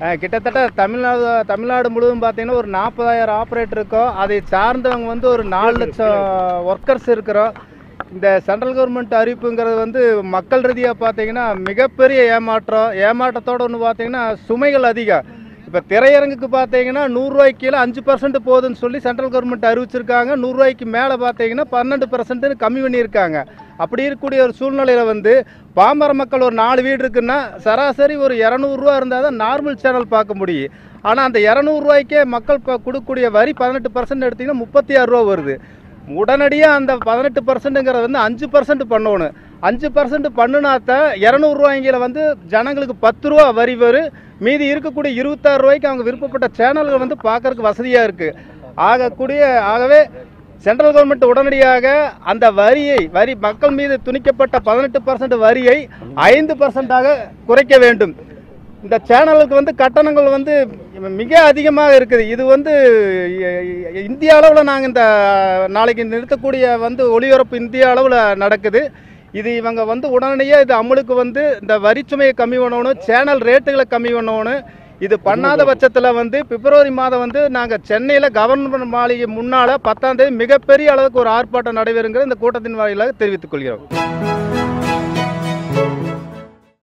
அஹ் கிட்டத்தட்ட தமிழ்நாடு தமிழ்நாடு முழுவதும் பார்த்தீங்கன்னா ஒரு நாற்பதாயிரம் ஆப்ரேட்டர் இருக்கோம் அதை சார்ந்தவங்க வந்து ஒரு நாலு லட்சம் ஒர்க்கர்ஸ் இருக்கிறோம் இந்த சென்ட்ரல் கவர்மெண்ட் அறிவிப்புங்கிறது வந்து மக்கள் ரீதியாக பார்த்தீங்கன்னா மிகப்பெரிய ஏமாற்றம் ஏமாற்றத்தோட ஒன்று பார்த்தீங்கன்னா சுமைகள் அதிகம் இப்போ திரையரங்குக்கு பார்த்தீங்கன்னா நூறுரூவாய்க்கு கீழே அஞ்சு பர்சன்ட் போகுதுன்னு சொல்லி சென்ட்ரல் கவர்மெண்ட் அறிவிச்சிருக்காங்க நூறுரூவாய்க்கு மேலே பார்த்தீங்கன்னா பன்னெண்டு பர்சன்ட்னு கம்மி பண்ணியிருக்காங்க அப்படி இருக்கக்கூடிய ஒரு சூழ்நிலையில் வந்து பாமர மக்கள் ஒரு நாலு வீடு இருக்குன்னா சராசரி ஒரு இரநூறுவா இருந்தால் தான் நார்மல் சேனல் பார்க்க முடியும் ஆனால் அந்த இரநூறுவாய்க்கே மக்கள் இப்போ கொடுக்கக்கூடிய வரி பதினெட்டு பர்சன்ட் எடுத்திங்கன்னா முப்பத்தி ஆறு ரூபா வருது உடனடியாக அந்த பதினெட்டு பர்சன்ட்டுங்கிறத வந்து அஞ்சு பர்சன்ட் பண்ணணும் அஞ்சு பர்சன்ட் பண்ணுனாத்தான் இரநூறுவாய்ங்கில வந்து ஜனங்களுக்கு பத்து ரூபா வரி வரும் மீதி இருக்கக்கூடிய இருபத்தாறு ரூபாய்க்கு அவங்க விருப்பப்பட்ட சேனல்கள் வந்து பார்க்கறதுக்கு வசதியாக இருக்குது ஆகக்கூடிய ஆகவே சென்ட்ரல் கவர்மெண்ட் உடனடியாக அந்த வரியை வரி மக்கள் மீது துணிக்கப்பட்ட பதினெட்டு பர்சன்ட் வரியை ஐந்து பர்சன்டாக குறைக்க வேண்டும் இந்த சேனலுக்கு வந்து கட்டணங்கள் வந்து மிக அதிகமாக இருக்குது இது வந்து இ- இந்திய அளவில் நாங்கள் இந்த நாளைக்கு நிறுத்தக்கூடிய வந்து ஒளிபரப்பு இந்திய அளவில் நடக்குது இது இவங்க வந்து உடனடியாக இது அமலுக்கு வந்து இந்த வரிச்சுமையை கம்மி பண்ணணும் சேனல் ரேட்டுகளை கம்மி பண்ணணும் இது பண்ணாத பட்சத்தில் வந்து பிப்ரவரி மாதம் வந்து நாங்கள் சென்னையில் கவர்னர் மாளிகை முன்னால் பத்தாம் தேதி மிகப்பெரிய அளவுக்கு ஒரு ஆர்ப்பாட்டம் நடைபெறுங்கிற இந்த கூட்டத்தின் வாயிலாக தெரிவித்துக் கொள்கிறோம்